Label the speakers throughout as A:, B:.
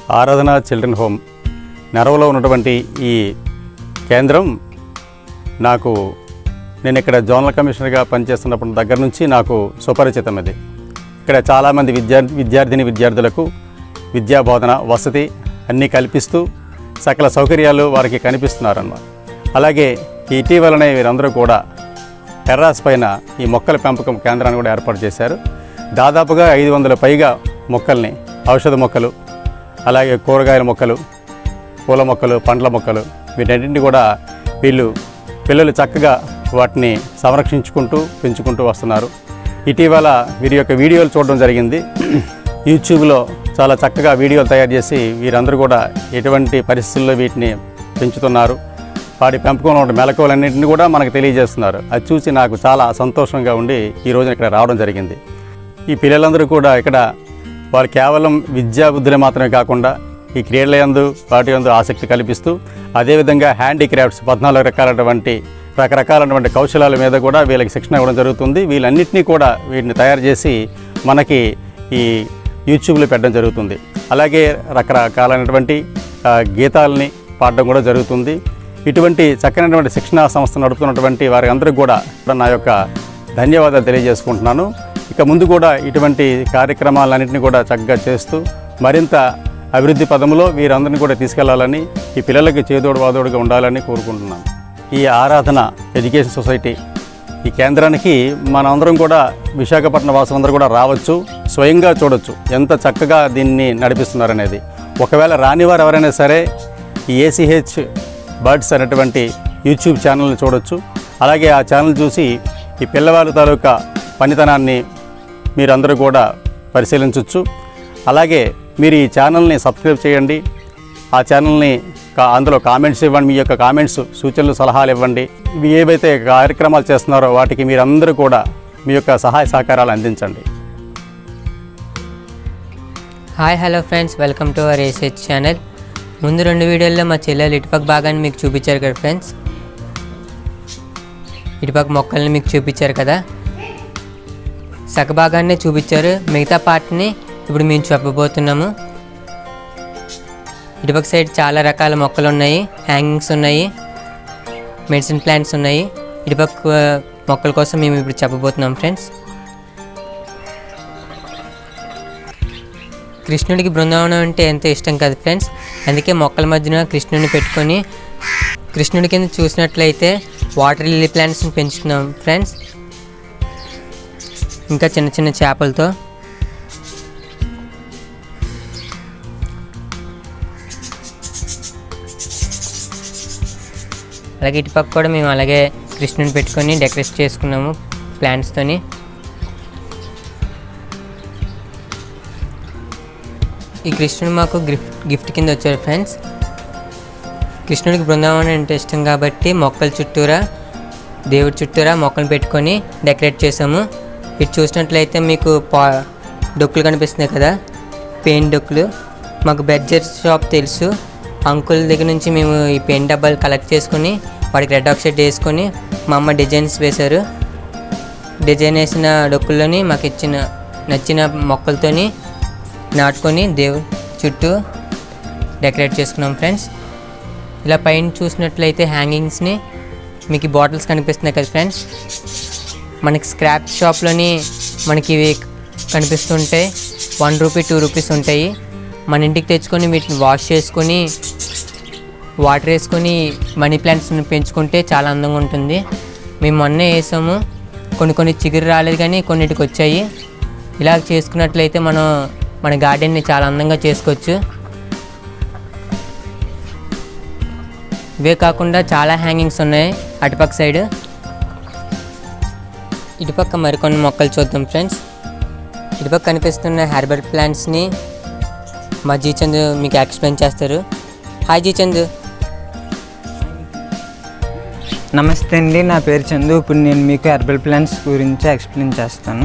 A: ఆరాధన children home నెరవలో ఉన్నటువంటి ఈ కేంద్రం నాకు నేను ఇక్కడ జోనల్ కమిషనర్గా పనిచేస్తున్నప్పటి దగ్గర నుంచి నాకు సుపరిచితం ఇది ఇక్కడ చాలామంది విద్యార్థి విద్యార్థిని విద్యార్థులకు విద్యా బోధన వసతి అన్నీ కల్పిస్తూ సకల సౌకర్యాలు వారికి కనిపిస్తున్నారన్నమాట అలాగే ఇటీవలనే వీరందరూ కూడా టెర్రాస్ పైన ఈ మొక్కల పెంపకం కేంద్రాన్ని కూడా ఏర్పాటు చేశారు దాదాపుగా ఐదు వందల పైగా మొక్కల్ని ఔషధ మొక్కలు అలాగే కూరగాయల మొక్కలు పూల మొక్కలు పండ్ల మొక్కలు వీటన్నింటినీ కూడా వీళ్ళు పిల్లలు చక్కగా వాటిని సంరక్షించుకుంటూ పెంచుకుంటూ వస్తున్నారు ఇటీవల వీరి యొక్క వీడియోలు చూడడం జరిగింది యూట్యూబ్లో చాలా చక్కగా వీడియోలు తయారు చేసి వీరందరూ కూడా ఎటువంటి పరిస్థితుల్లో వీటిని పెంచుతున్నారు వాటి పెంపకంలో ఉన్న మెలకువలన్నింటినీ కూడా మనకు తెలియజేస్తున్నారు అది చూసి నాకు చాలా సంతోషంగా ఉండి ఈ రోజున ఇక్కడ రావడం జరిగింది ఈ పిల్లలందరూ కూడా ఇక్కడ వారు కేవలం విద్యా బుద్ధులే మాత్రమే కాకుండా ఈ క్రీడల యందు వాటి యందు ఆసక్తి కల్పిస్తూ అదేవిధంగా హ్యాండీక్రాఫ్ట్స్ పద్నాలుగు రకాలైనటువంటి రకరకాలైనటువంటి కౌశలాల మీద కూడా వీళ్ళకి శిక్షణ ఇవ్వడం జరుగుతుంది వీళ్ళన్నింటినీ కూడా వీటిని తయారు చేసి మనకి ఈ యూట్యూబ్లో పెట్టడం జరుగుతుంది అలాగే రకరకాలైనటువంటి ఆ, గీతాలని పాడడం కూడా జరుగుతుంది ఇటువంటి చక్కనటువంటి శిక్షణా సంస్థ నడుపుతున్నటువంటి వారి అందరికీ కూడా నా యొక్క ధన్యవాదాలు తెలియజేసుకుంటున్నాను ఇక ముందు కూడా ఇటువంటి కార్యక్రమాలన్నింటినీ కూడా చక్కగా చేస్తూ మరింత అభివృద్ధి పదంలో వీరందరినీ కూడా తీసుకెళ్లాలని ఈ పిల్లలకి చేదోడు వాదోడుగా ఉండాలని కోరుకుంటున్నాను ఈ ఆరాధన ఎడ్యుకేషన్ సొసైటీ ఈ కేంద్రానికి మనందరం కూడా విశాఖపట్నం వాసులందరూ కూడా రావచ్చు స్వయంగా చూడొచ్చు ఎంత చక్కగా దీన్ని నడిపిస్తున్నారనేది ఒకవేళ రాని వారు ఎవరైనా సరే ఈ ఏసీహెచ్ బర్డ్స్ అనేటువంటి యూట్యూబ్ ఛానల్ని చూడొచ్చు అలాగే ఆ ఛానల్ చూసి ఈ పిల్లవాళ్ళ తాలూకా పనితనాన్ని మీరందరూ కూడా పరిశీలించవచ్చు అలాగే మీరు ఈ ఛానల్ని సబ్స్క్రైబ్ చేయండి ఆ ఛానల్ని కా- అందులో కామెంట్స్ ఇవ్వండి మీ యొక్క కామెంట్స్ సూచనలు సలహాలు ఇవ్వండి ఇవి ఏవైతే కార్యక్రమాలు చేస్తున్నారో వాటికి మీరందరూ కూడా మీ యొక్క సహాయ సహకారాలు అందించండి
B: hi hello friends welcome to our ఏసెచ్ ఛానల్ ముందు రెండు వీడియోల్లో మా చెల్లెలు ఇటుపక్క భాగాన్ని మీకు చూపించారు కదా ఫ్రెండ్స్ ఇటుపక్క మొక్కల్ని మీకు చూపించారు కదా సగ భాగాన్నే చూపించారు మిగతా పార్ట్ని ఇప్పుడు మేము చెప్పబోతున్నాము ఇటుపక్క సైడ్ చాలా రకాల మొక్కలు ఉన్నాయి హ్యాంగింగ్స్ ఉన్నాయి మెడిసిన్ ప్లాంట్స్ ఉన్నాయి ఇటుపక్క ఆ, మొక్కల కోసం మేము ఇప్పుడు చెప్పబోతున్నాం ఫ్రెండ్స్ కృష్ణుడికి బృందావనం అంటే ఎంతో ఇష్టం కదా ఫ్రెండ్స్ అందుకే మొక్కల మధ్యన కృష్ణుడిని పెట్టుకొని కృష్ణుడి కింద చూసినట్లయితే వాటర్ లిల్లీ ప్లాంట్స్ని పెంచుతున్నాం ఫ్రెండ్స్ ఇంకా చిన్న చిన్న చేపలతో అలాగే ఇటుపక్క కూడా మేము అలాగే కృష్ణుని పెట్టుకొని డెకరేట్ చేసుకున్నాము ప్లాంట్స్తోని ఈ కృష్ణుడు మాకు గిఫ్ట్ గిఫ్ట్ కింద వచ్చారు ఫ్రెండ్స్ కృష్ణుడికి బృందావనం అంటే ఇష్టం కాబట్టి మొక్కల చుట్టూరా దేవుడి చుట్టూరా మొక్కలు పెట్టుకొని డెకరేట్ చేసాము ఇటు చూసినట్లయితే మీకు పా డొక్కులు కనిపిస్తున్నాయి కదా పెయింట్ డొక్కులు మాకు బెడ్జెట్ షాప్ తెలుసు అంకుల్ దగ్గర నుంచి మేము ఈ పెయింట్ డబ్బాలు కలెక్ట్ చేసుకొని వాడికి రెడ్ ఆక్సైడ్ వేసుకొని మా అమ్మ డిజైన్స్ వేశారు డిజైన్ వేసిన డొక్కుల్లోని మాకు ఇచ్చిన నచ్చిన మొక్కలతోని నాటుకొని దేవు చుట్టూ డెకరేట్ చేసుకున్నాం ఫ్రెండ్స్ ఇలా పైన చూసినట్లయితే హ్యాంగింగ్స్ని మీకు ఈ బాటిల్స్ కనిపిస్తున్నాయి కదా ఫ్రెండ్స్ మనకి స్క్రాప్ షాప్లోని మనకి ఇవి కనిపిస్తుంటాయి వన్ రూపీ టూ రూపీస్ ఉంటాయి మన ఇంటికి తెచ్చుకొని వీటిని వాష్ చేసుకొని వాటర్ వేసుకొని మనీ ప్లాంట్స్ని పెంచుకుంటే చాలా అందంగా ఉంటుంది మేము మొన్నే వేసాము కొన్ని కొన్ని చిగురు రాలేదు కానీ కొన్నిటికి వచ్చాయి ఇలా చేసుకున్నట్లయితే మనం మన గార్డెన్ని చాలా అందంగా చేసుకోవచ్చు ఇవే కాకుండా చాలా హ్యాంగింగ్స్ ఉన్నాయి అటుపక్క సైడ్ ఇటుపక్క మరికొన్ని మొక్కలు చూద్దాం ఫ్రెండ్స్ ఇటుపక్క కనిపిస్తున్న హెర్బల్ ప్లాంట్స్ని మా జీచంద్ మీకు ఎక్స్ప్లెయిన్ చేస్తారు హాయ్ జీచంద్
C: నమస్తే అండి నా పేరు చందు ఇప్పుడు నేను మీకు హెర్బల్ ప్లాంట్స్ గురించి ఎక్స్ప్లెయిన్ చేస్తాను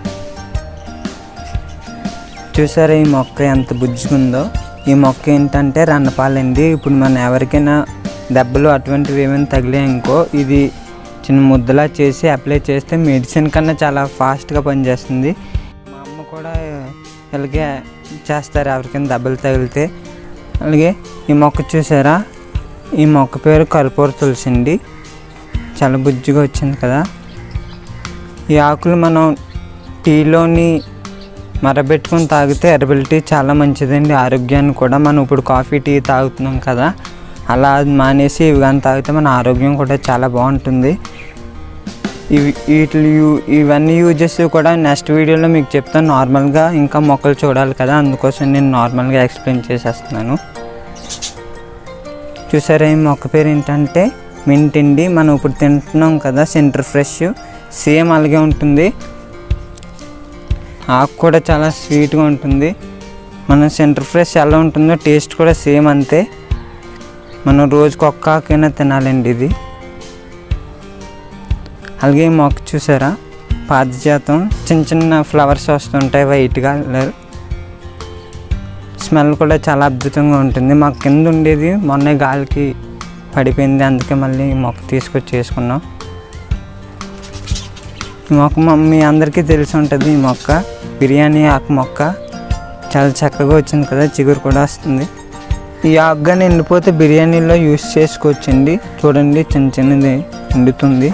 C: చూసారా ఈ మొక్క ఎంత బుజ్జుకుందో ఈ మొక్క ఏంటంటే రణపాలండి ఇప్పుడు మనం ఎవరికైనా దెబ్బలు అటువంటివి ఏమైనా తగిలాయనుకో ఇది చిన్న ముద్దలా చేసి అప్లై చేస్తే మెడిసిన్ కన్నా చాలా ఫాస్ట్గా పనిచేస్తుంది మా అమ్మ కూడా ఇలాగే చేస్తారు ఎవరికైనా దెబ్బలు తగిలితే అలాగే ఈ మొక్క చూసారా ఈ మొక్క పేరు కర్పూర తులసి అండి చాలా బుజ్జిగా వచ్చింది కదా ఈ ఆకులు మనం టీలోని మరబెట్టుకొని తాగితే ఎరబిలిటీ చాలా మంచిదండి ఆరోగ్యాన్ని కూడా మనం ఇప్పుడు కాఫీ టీ తాగుతున్నాం కదా అలా అది మానేసి ఇవి కానీ తాగితే మన ఆరోగ్యం కూడా చాలా బాగుంటుంది ఇవి వీటి యూ ఇవన్నీ యూజెస్ కూడా నెక్స్ట్ వీడియోలో మీకు చెప్తాను నార్మల్గా ఇంకా మొక్కలు చూడాలి కదా అందుకోసం నేను నార్మల్గా ఎక్స్ప్లెయిన్ చేసేస్తున్నాను చూసారా ఈ మొక్క పేరు ఏంటంటే మింట్ అండి మనం ఇప్పుడు తింటున్నాం కదా సెంటర్ ఫ్రెష్ సేమ్ అలాగే ఉంటుంది ఆకు కూడా చాలా స్వీట్గా ఉంటుంది మనం సెంటర్ ఫ్రెష్ ఎలా ఉంటుందో టేస్ట్ కూడా సేమ్ అంతే మనం రోజుకి ఒక్క ఆకైనా తినాలండి ఇది అలాగే ఈ మొక్క చూసారా పారిజాతం చిన్న చిన్న ఫ్లవర్స్ వస్తుంటాయి వైట్గా కలర్ స్మెల్ కూడా చాలా అద్భుతంగా ఉంటుంది మాకు కింద ఉండేది మొన్న గాలికి పడిపోయింది అందుకే మళ్ళీ ఈ మొక్క తీసుకొచ్చి చేసుకున్నాం ఈ మొక్క మా- మీ అందరికీ తెలిసి ఉంటుంది ఈ మొక్క బిర్యానీ ఆకు మొక్క చాలా చక్కగా వచ్చింది కదా చిగురు కూడా వస్తుంది ఈ ఆకుగానే ఎండిపోతే బిర్యానీలో యూస్ చేసుకోవచ్చండి చూడండి చిన్న చిన్నది ఎండుతుంది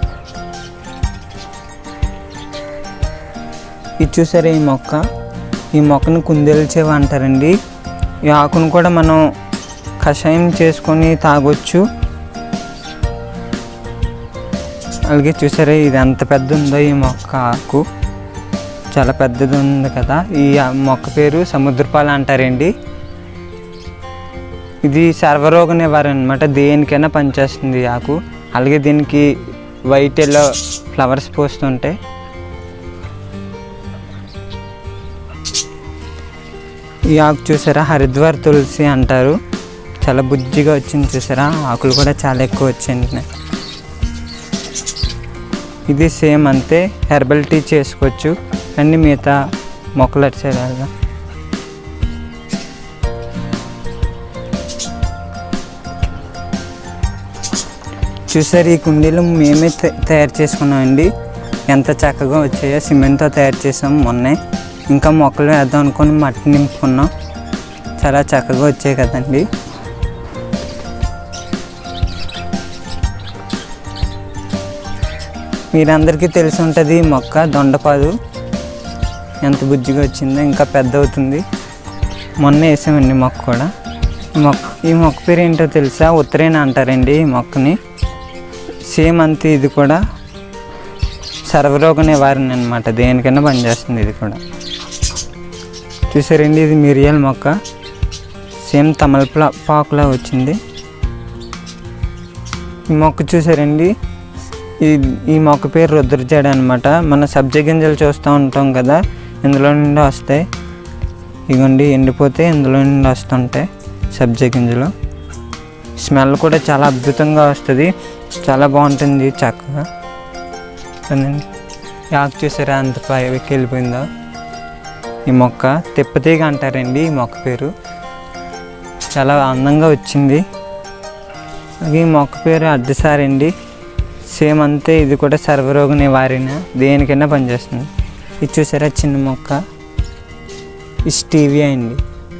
C: ఇది చూసారా ఈ మొక్క ఈ మొక్కను కుందేలు చెవి అంటారండి ఈ ఆకును కూడా మనం కషాయం చేసుకొని తాగొచ్చు అలాగే చూసారా ఇది ఎంత పెద్ద ఉందో ఈ మొక్క ఆకు చాలా పెద్దది ఉంది కదా ఈ ఆ మొక్క పేరు సముద్రపాల అంటారండి ఇది సర్వరోగ నివారణ అనమాట దేనికైనా పనిచేస్తుంది ఈ ఆకు అలాగే దీనికి వైట్ ఎల్లో ఫ్లవర్స్ పోస్తుంటాయి ఈ ఆకు చూసారా హరిద్వార్ తులసి అంటారు చాలా బుజ్జిగా వచ్చింది చూసారా ఆకులు కూడా చాలా ఎక్కువ వచ్చింది ఇది సేమ్ అంతే హెర్బల్ టీ చేసుకోవచ్చు అన్ని మిగతా మొక్కలు వచ్చేలాగా చూసారు ఈ కుండీలు మేమే త- తయారు చేసుకున్నామండి ఎంత చక్కగా వచ్చాయో సిమెంట్తో తయారు చేసాం మొన్నే ఇంకా మొక్కలు వేద్దాం అనుకొని మట్టి నింపుకున్నాం చాలా చక్కగా వచ్చాయి కదండి మీరందరికీ తెలిసి ఉంటుంది ఈ మొక్క దొండపాదు ఎంత బుజ్జిగా వచ్చిందో ఇంకా పెద్ద అవుతుంది మొన్న వేసామండి మొక్క కూడా ఈ మొక్క ఈ మొక్క పేరు ఏంటో తెలుసా ఉత్తరేణ అంటారండి ఈ మొక్కని సేమ్ అంతే ఇది కూడా సర్వరోగ నివారణ అనమాట దేనికైనా పనిచేస్తుంది ఇది కూడా చూసారండి ఇది మిరియాల మొక్క సేమ్ తమలపా పాకులా వచ్చింది ఈ మొక్క చూసారండి ఈ ఈ మొక్క పేరు రుద్రజాడ అనమాట మన సబ్జ గింజలు చూస్తూ ఉంటాం కదా ఇందులో నుండి వస్తాయి ఇగోండి ఎండిపోతే ఇందులో నుండి వస్తుంటాయి సబ్జ గింజలు స్మెల్ కూడా చాలా అద్భుతంగా వస్తుంది చాలా బాగుంటుంది చక్కగా అదండి యాక్ చూసారా అంత పైకి వెళ్ళిపోయిందో ఈ మొక్క తిప్పతీగ అంటారండి ఈ మొక్క పేరు చాలా అందంగా వచ్చింది అలాగే ఈ మొక్క పేరు అద్దెసారండి సేమ్ అంతే ఇది కూడా సర్వరోగ నివారణ దేనికైనా పనిచేస్తుంది ఇది చూసారా చిన్న మొక్క ఈ స్టీవియా అండి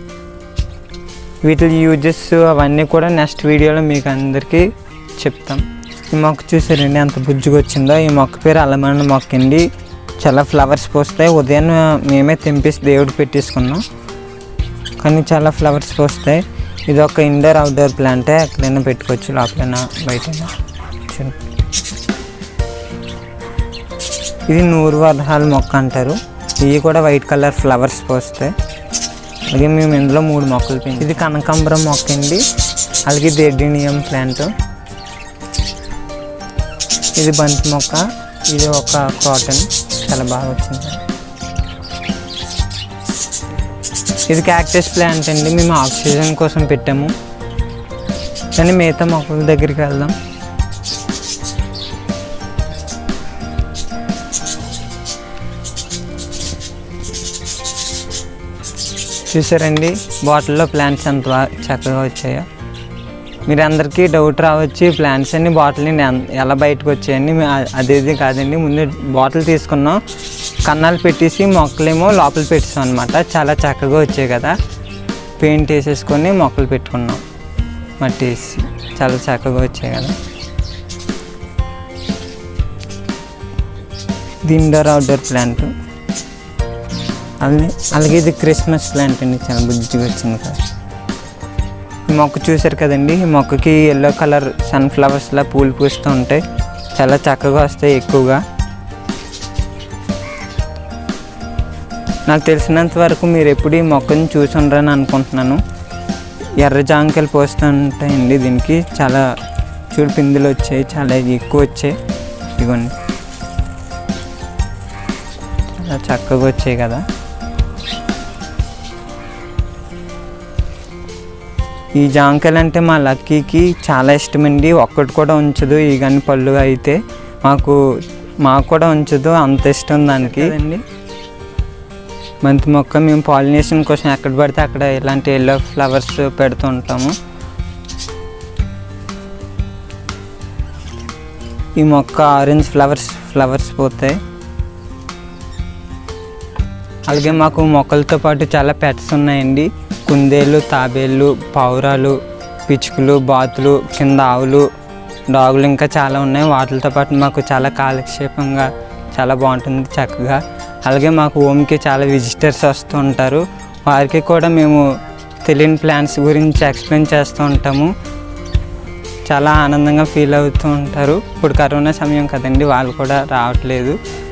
C: వీటి యూజెస్ అవన్నీ కూడా నెక్స్ట్ వీడియోలో మీకు అందరికీ చెప్తాం ఈ మొక్క చూసారండి ఎంత బుజ్జిగా వచ్చిందో ఈ మొక్క పేరు అలమైన మొక్క అండి చాలా ఫ్లవర్స్ పోస్తాయి ఉదయం మేమే తెంపేసి దేవుడు పెట్టేసుకున్నాం కానీ చాలా ఫ్లవర్స్ పోస్తాయి ఇది ఒక ఇండోర్ అవుట్డోర్ ప్లాంటే ఎక్కడైనా పెట్టుకోవచ్చు లోపలైనా బయటైనా చూడండి. ఇది నూరు వర్హాల మొక్క అంటారు ఇవి కూడా వైట్ కలర్ ఫ్లవర్స్ పోస్తాయి అలాగే మేము ఇందులో మూడు మొక్కలు పెంచి ఇది కనకాంబరం మొక్క అండి అలాగే దెడ్డినియం ప్లాంట్ ఇది బంతి మొక్క ఇది ఒక కాటన్ చాలా బాగా వచ్చింది ఇది క్యాక్టస్ ప్లాంట్ అండి మేము ఆక్సిజన్ కోసం పెట్టాము కానీ మిగతా మొక్కల దగ్గరికి వెళ్దాం చూసారండి బాటిల్లో ప్లాంట్స్ ఎంత బాగా చక్కగా వచ్చాయో మీరు అందరికీ డౌట్ రావచ్చు ఈ ప్లాంట్స్ అన్ని బాటిల్ నుండి ఎన్- ఎలా బయటకు వచ్చాయని మే- అ- అదేది కాదండి ముందు బాటిల్ తీసుకున్నాం కన్నాలు పెట్టేసి మొక్కలేమో లోపల పెట్టాం అనమాట చాలా చక్కగా వచ్చాయి కదా పెయింట్ వేసేసుకొని మొక్కలు పెట్టుకున్నాం మట్టి వేసి చాలా చక్కగా వచ్చాయి కదా ఇది ఇండోర్ అవుట్డోర్ ప్లాంట్ అలాగే అలాగే ఇది క్రిస్మస్ ప్లాంట్ అండి చాలా బుజ్జిగా వచ్చింది కదా ఈ మొక్క చూశారు కదండి ఈ మొక్కకి ఎల్లో కలర్ సన్ఫ్లవర్స్లా పూలు పూస్తూ ఉంటాయి చాలా చక్కగా వస్తాయి ఎక్కువగా నాకు తెలిసినంత వరకు మీరు ఎప్పుడు ఈ మొక్కని చూసి ఉండరని అనుకుంటున్నాను ఎర్ర జాంకాయలు పోస్తూ ఉంటాయండి దీనికి చాలా చూడు పిందులు వచ్చాయి చాలా ఎక్కువ వచ్చాయి ఇదిగోండి చాలా చక్కగా వచ్చాయి కదా ఈ జాంకాయలు అంటే మా లక్కీకి చాలా ఇష్టమండి ఒక్కటి కూడా ఉంచదు ఈ కానీ పళ్ళు అయితే మాకు మాకు కూడా ఉంచదు అంత ఇష్టం దానికి అండి బంతి మొక్క మేము పాలినేషన్ కోసం ఎక్కడ పడితే అక్కడ ఇలాంటి ఎల్లో ఫ్లవర్స్ పెడుతూ ఉంటాము ఈ మొక్క ఆరెంజ్ ఫ్లవర్స్ ఫ్లవర్స్ పోతాయి అలాగే మాకు మొక్కలతో పాటు చాలా పెట్స్ ఉన్నాయండి కుందేళ్ళు తాబేళ్ళు పావురాలు పిచ్చుకలు బాతులు కింద ఆవులు డాగులు ఇంకా చాలా ఉన్నాయి వాటితో పాటు మాకు చాలా కాలక్షేపంగా చాలా బాగుంటుంది చక్కగా అలాగే మాకు హోమ్కి చాలా విజిటర్స్ వస్తూ ఉంటారు వారికి కూడా మేము తెలియని ప్లాన్స్ గురించి ఎక్స్ప్లెయిన్ చేస్తూ ఉంటాము చాలా ఆనందంగా ఫీల్ అవుతూ ఉంటారు ఇప్పుడు కరోనా సమయం కదండి వాళ్ళు కూడా రావట్లేదు